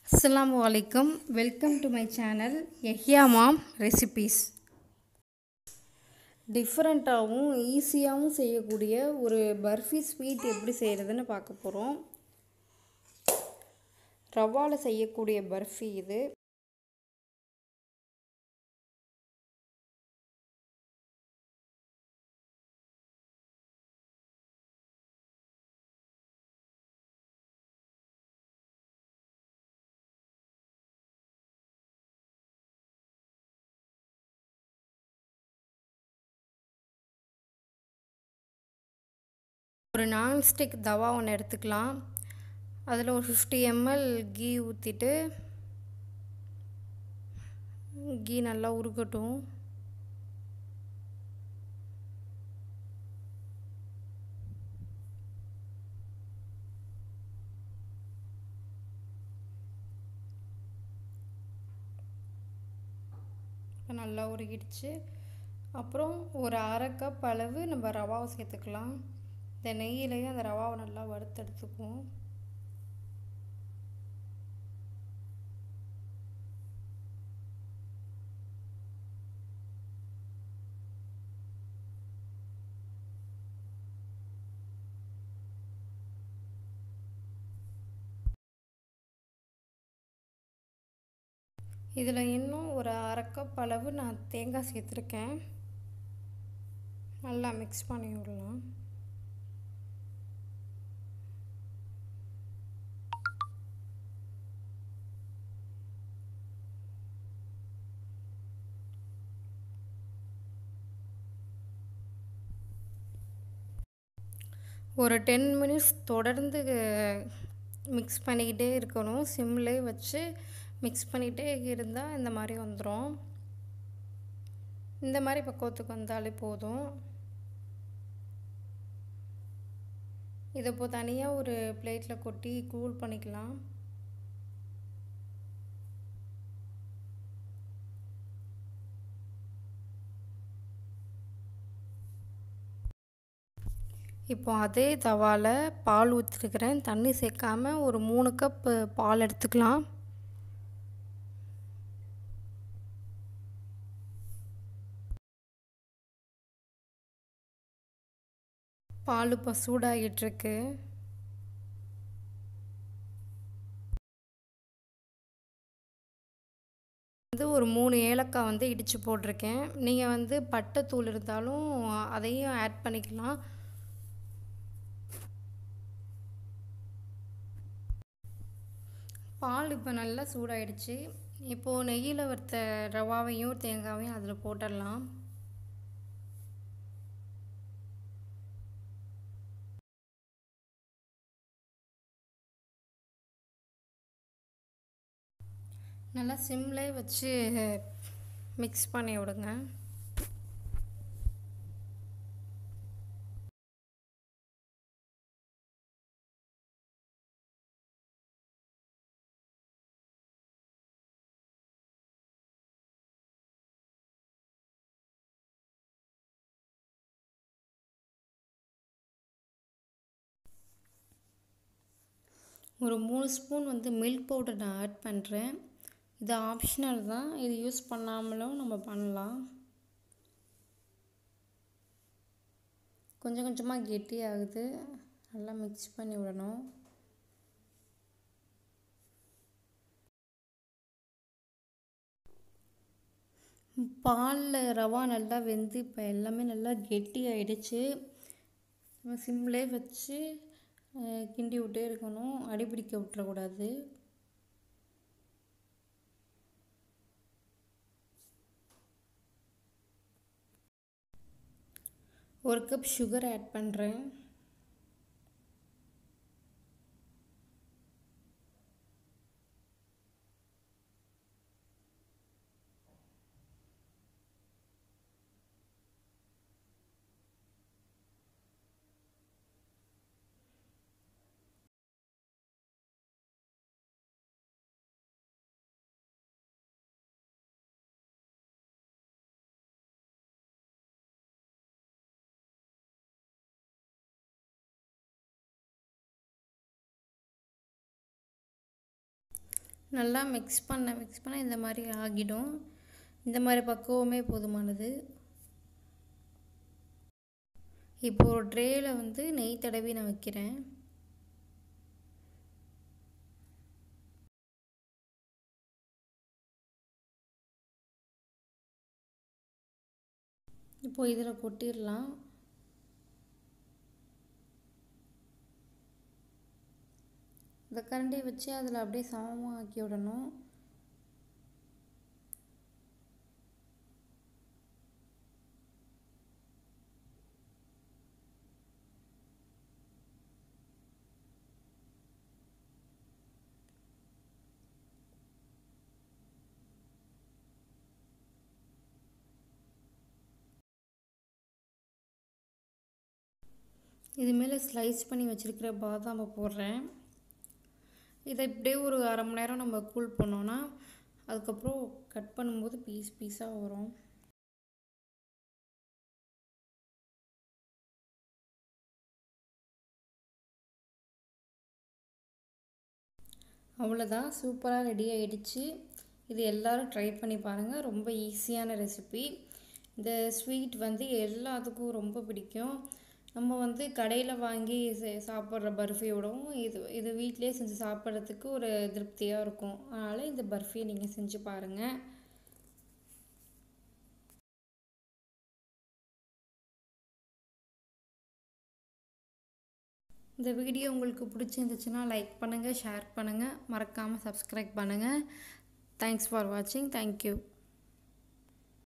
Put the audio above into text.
அஸ்ஸலாமு அலைக்கும் welcome to my channel Ehya mom recipes டிஃப்ரெண்ட்டாகவும் ஈஸியாகவும் செய்யக்கூடிய ஒரு பர்ஃபி ஸ்வீட் எப்படி செய்கிறதுன்னு பார்க்க போகிறோம் ரவாவில் செய்யக்கூடிய பர்ஃபி இது ஒரு நான்ஸ்டிக் தவா ஒன்று எடுத்துக்கலாம் அதில் ஒரு ஃபிஃப்டி எம்எல் கீ ஊற்றிட்டு கீ நல்லா உருகட்டும் இப்போ நல்லா உருகிடுச்சு அப்புறம் ஒரு அரை கப் அளவு நம்ம ரவாவை சேர்த்துக்கலாம் இந்த நெய்யிலையும் அந்த ரவாவை நல்லா வறுத்தெடுத்துக்குவோம் இதில் இன்னும் ஒரு அரை கப் அளவு நான் தேங்காய் சேர்த்துருக்கேன் நல்லா மிக்ஸ் பண்ணி விடலாம் ஒரு டென் மினிட்ஸ் தொடர்ந்து மிக்ஸ் பண்ணிக்கிட்டே இருக்கணும் சிம்லே வச்சு மிக்ஸ் பண்ணிகிட்டே இருந்தால் இந்த மாதிரி வந்துடும் இந்த மாதிரி பக்குவத்துக்கு வந்தாலே போதும் இதை இப்போ தனியாக ஒரு பிளேட்டில் கொட்டி கூல் பண்ணிக்கலாம் இப்போ அதே தவாவில் பால் ஊற்றிருக்கிறேன் தண்ணி சேர்க்காம ஒரு மூணு கப் பால் எடுத்துக்கலாம் பால் இப்போ சூடாகிட்டுருக்கு வந்து ஒரு மூணு ஏலக்காய் வந்து இடித்து போட்டிருக்கேன் நீங்கள் வந்து பட்டைத்தூள் இருந்தாலும் அதையும் ஆட் பண்ணிக்கலாம் பால் இப்போ நல்லா சூடாயிடுச்சு இப்போது நெய்யில் வறுத்த ரவாவையும் தேங்காவையும் அதில் போட்டுடலாம் நல்லா சிம்லே வச்சு மிக்ஸ் பண்ணி விடுங்க ஒரு மூணு ஸ்பூன் வந்து மில்க் பவுடர் நான் ஆட் பண்ணுறேன் இது ஆப்ஷனல் தான் இது யூஸ் பண்ணாமலும் நம்ம பண்ணலாம் கொஞ்சம் கொஞ்சமாக கெட்டி ஆகுது நல்லா மிக்ஸ் பண்ணி விடணும் பாலில் ரவா நல்லா வெந்து இப்போ எல்லாமே நல்லா கெட்டி ஆயிடுச்சு நம்ம சிம்லே வச்சு கிண்டி விட்டே இருக்கணும் அடிப்பிடிக்க விட்டுறக்கூடாது ஒரு கப் சுகர் ஆட் பண்ணுறேன் நல்லா மிக்ஸ் பண்ண மிக்ஸ் பண்ண இந்த மாதிரி ஆகிடும் இந்த மாதிரி பக்குவமே போதுமானது இப்போ ஒரு ட்ரேயில் வந்து நெய் தடவி நான் வைக்கிறேன் இப்போ இதில் கொட்டிடலாம் இந்த கரண்டியை வச்சு அதில் அப்படியே சமமாக ஆக்கி விடணும் இது மேலே ஸ்லைஸ் பண்ணி வச்சுருக்கிற பாதாமை போடுறேன் இதை இப்படியே ஒரு அரை மணி நேரம் நம்ம கூல் பண்ணோன்னா அதுக்கப்புறம் கட் பண்ணும்போது பீஸ் பீஸாக வரும் அவ்வளோதான் சூப்பராக ரெடி ஆகிடுச்சு இது எல்லோரும் ட்ரை பண்ணி பாருங்கள் ரொம்ப ஈஸியான ரெசிபி இந்த ஸ்வீட் வந்து எல்லாத்துக்கும் ரொம்ப பிடிக்கும் நம்ம வந்து கடையில் வாங்கி சாப்பிட்ற பர்ஃபியோடவும் இது இது வீட்டிலே செஞ்சு சாப்பிட்றதுக்கு ஒரு திருப்தியாக இருக்கும் அதனால் இந்த பர்ஃபியை நீங்கள் செஞ்சு பாருங்கள் இந்த வீடியோ உங்களுக்கு பிடிச்சிருந்துச்சுன்னா லைக் பண்ணுங்கள் ஷேர் பண்ணுங்கள் மறக்காமல் சப்ஸ்கிரைப் பண்ணுங்கள் தேங்க்ஸ் ஃபார் வாட்சிங் தேங்க்யூ